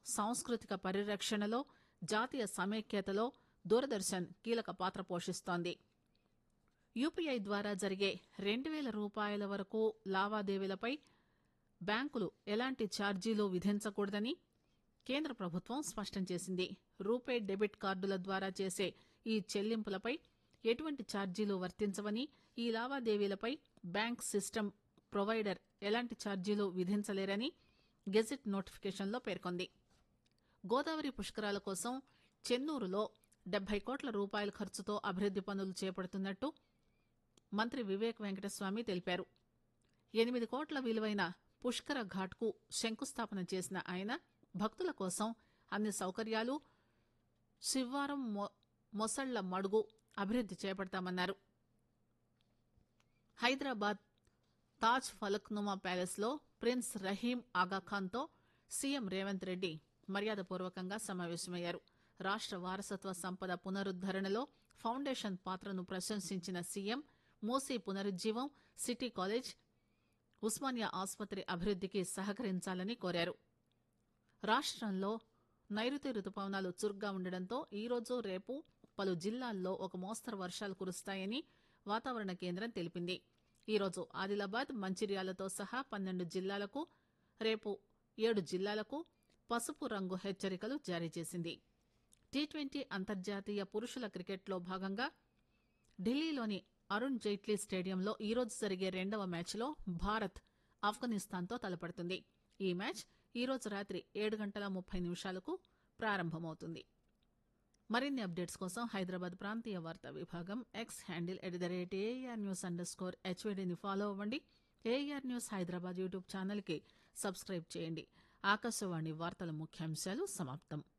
సాంస్కృతిక పరిరక్షణలో జాతీయ సమైక్యతలో దూరదర్శన్ కీలక పాత్ర పోషిస్తోంది యూపీఐ ద్వారా జరిగే రెండు వేల రూపాయల వరకు లావాదేవీలపై బ్యాంకులు ఎలాంటి ఛార్జీలు విధించకూడదని కేంద్ర ప్రభుత్వం స్పష్టం చేసింది రూపే డెబిట్ కార్డుల ద్వారా చేసే ఈ చెల్లింపులపై ఎటువంటి ఛార్జీలు వర్తించవని ఈ లావాదేవీలపై బ్యాంక్ సిస్టమ్ ప్రొవైడర్ ఎలాంటి ఛార్జీలు విధించలేరని గెజిట్ నోటిఫికేషన్లో పేర్కొంది గోదావరి పుష్కరాల కోసం చెన్నూరులో డెబ్బై కోట్ల రూపాయల ఖర్చుతో అభివృద్ది పనులు చేపడుతున్నట్టు మంత్రి వివేక్ వెంకటస్వామి తెలిపారు ఎనిమిది కోట్ల విలువైన పుష్కర ఘాట్కు శంకుస్థాపన చేసిన ఆయన భక్తుల కోసం అన్ని సౌకర్యాలు శివ్వారం మొ- మొసళ్ల మడుగు అభివృద్ది చేపడతామన్నారు హైదరాబాద్ తాజ్ ఫలక్నుమా ప్యాలెస్ లో ప్రిన్స్ రహీం ఆగాఖాన్తో సీఎం రేవంత్ రెడ్డి మర్యాదపూర్వకంగా సమావేశమయ్యారు రాష్ట వారసత్వ సంపద పునరుద్దరణలో ఫౌండేషన్ పాత్రను ప్రశంసించిన సీఎం మూసీ పునరుజ్జీవం సిటీ కాలేజ్ ఉస్మానియా ఆసుపత్రి అభివృద్దికి సహకరించాలని కోరారు రాష్టంలో నైరుతి రుతుపవనాలు చురుగ్గా ఉండడంతో ఈ రోజు రేపు పలు జిల్లాల్లో ఒక మోస్తరు వర్షాలు కురుస్తాయని వాతావరణ కేంద్రం తెలిపింది ఈ రోజు ఆదిలాబాద్ మంచిర్యాలతో సహా పన్నెండు జిల్లాలకు రేపు ఏడు జిల్లాలకు పసుపు రంగు హెచ్చరికలు జారీ చేసింది టీ ట్వంటీ అంతర్జాతీయ పురుషుల క్రికెట్లో భాగంగా ఢిల్లీలోని అరుణ్ జైట్లీ స్టేడియంలో ఈరోజు జరిగే రెండవ మ్యాచ్లో భారత్ ఆఫ్ఘనిస్తాన్తో తలపడుతుంది ఈ మ్యాచ్ ఈరోజు రాత్రి ఏడు గంటల ముప్పై నిమిషాలకు ప్రారంభమవుతుంది మరిన్ని అప్డేట్స్ కోసం హైదరాబాద్ ప్రాంతీయ వార్తా విభాగం X handle at the rate AIR news under score హెచ్వీడీని ఫాలో అవ్వండి ఏఆర్ న్యూస్ హైదరాబాద్ యూట్యూబ్ ఛానల్కి సబ్స్క్రైబ్ చేయండి ఆకాశవాణి వార్తల ముఖ్యాంశాలు సమాప్తం